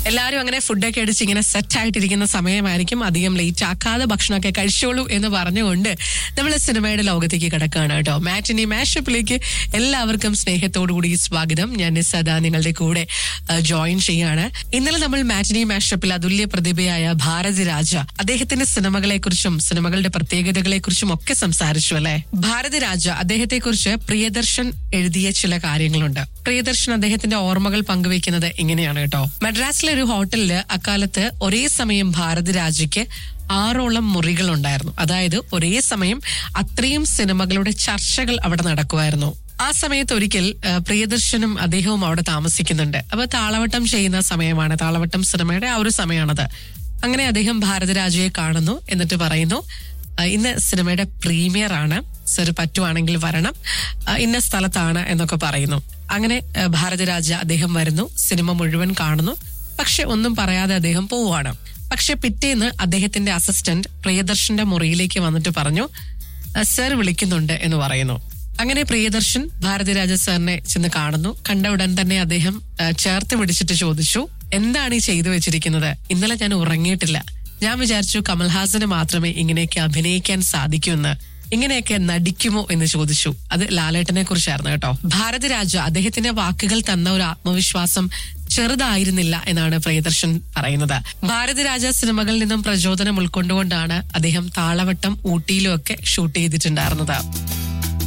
എല്ലാവരും അങ്ങനെ ഫുഡൊക്കെ അടിച്ച് ഇങ്ങനെ സെറ്റ് ആയിട്ടിരിക്കുന്ന സമയമായിരിക്കും അധികം ലേറ്റ് ആക്കാതെ ഭക്ഷണമൊക്കെ കഴിച്ചോളൂ എന്ന് പറഞ്ഞുകൊണ്ട് നമ്മൾ സിനിമയുടെ ലോകത്തേക്ക് കിടക്കുകയാണ് കേട്ടോ മാറ്റിനി മാഷപ്പിലേക്ക് എല്ലാവർക്കും സ്നേഹത്തോടു കൂടി സ്വാഗതം ഞാൻ സദാ നിങ്ങളുടെ കൂടെ ജോയിൻ ചെയ്യാണ് ഇന്നലെ നമ്മൾ മാറ്റിനി മാഷപ്പിൽ അതുല്യ പ്രതിഭയായ ഭാരതി രാജ അദ്ദേഹത്തിന്റെ സിനിമകളെ കുറിച്ചും സിനിമകളുടെ പ്രത്യേകതകളെ കുറിച്ചും ഒക്കെ സംസാരിച്ചു അല്ലെ ഭാരതി രാജ അദ്ദേഹത്തെ കുറിച്ച് പ്രിയദർശൻ എഴുതിയ ചില കാര്യങ്ങളുണ്ട് പ്രിയദർശൻ അദ്ദേഹത്തിന്റെ ഓർമ്മകൾ പങ്കുവെക്കുന്നത് ഇങ്ങനെയാണ് കേട്ടോ മദ്രാസിലെ ഒരു ഹോട്ടലില് അക്കാലത്ത് ഒരേ സമയം ഭാരതി രാജയ്ക്ക് ആറോളം മുറികൾ ഉണ്ടായിരുന്നു അതായത് ഒരേ സമയം അത്രയും സിനിമകളുടെ ചർച്ചകൾ അവിടെ നടക്കുമായിരുന്നു ആ സമയത്ത് ഒരിക്കൽ ആ, പ്രിയദർശനും അദ്ദേഹവും അവിടെ താമസിക്കുന്നുണ്ട് അപ്പൊ താളവട്ടം ചെയ്യുന്ന സമയമാണ് താളവട്ടം സിനിമയുടെ ആ ഒരു സമയമാണത് അങ്ങനെ അദ്ദേഹം ഭാരതരാജയെ കാണുന്നു എന്നിട്ട് പറയുന്നു ആ, ഇന്ന് സിനിമയുടെ പ്രീമിയർ ആണ് സർ പറ്റുവാണെങ്കിൽ വരണം ആ, ഇന്ന സ്ഥലത്താണ് എന്നൊക്കെ പറയുന്നു അങ്ങനെ ആ, ഭാരതരാജ അദ്ദേഹം വരുന്നു സിനിമ മുഴുവൻ കാണുന്നു പക്ഷെ ഒന്നും പറയാതെ അദ്ദേഹം പോവുകയാണ് പക്ഷെ പിറ്റേന്ന് അദ്ദേഹത്തിന്റെ അസിസ്റ്റന്റ് പ്രിയദർശന്റെ മുറിയിലേക്ക് വന്നിട്ട് പറഞ്ഞു "ആ, സർ വിളിക്കുന്നുണ്ട് എന്ന് പറയുന്നു അങ്ങനെ പ്രിയദർശൻ ഭാരതിരാജ സാറിനെ ചെന്ന് കാണുന്നു കണ്ട ഉടൻ തന്നെ അദ്ദേഹം ആ, ചേർത്ത് പിടിച്ചിട്ട് ചോദിച്ചു എന്താണ് ഈ ചെയ്തു വെച്ചിരിക്കുന്നത് ഇന്നലെ ഞാൻ ഉറങ്ങിയിട്ടില്ല ഞാൻ വിചാരിച്ചു കമൽഹാസന് മാത്രമേ ഇങ്ങനെയൊക്കെ അഭിനയിക്കാൻ സാധിക്കൂ എന്ന് ഇങ്ങനെയൊക്കെ നടിക്കുമോ എന്ന് ചോദിച്ചു അത് ലാലേട്ടനെ കുറിച്ചായിരുന്നു കേട്ടോ ഭാരതരാജ അദ്ദേഹത്തിന്റെ വാക്കുകൾ തന്ന ഒരു ആത്മവിശ്വാസം ചെറുതായിരുന്നില്ല എന്നാണ് പ്രിയദർശൻ പറയുന്നത് ഭാരതരാജ സിനിമകളിൽ നിന്നും പ്രചോദനം ഉൾക്കൊണ്ടുകൊണ്ടാണ് അദ്ദേഹം താളവട്ടം ഊട്ടിയിലും ഒക്കെ ഷൂട്ട് ചെയ്തിട്ടുണ്ടായിരുന്നത്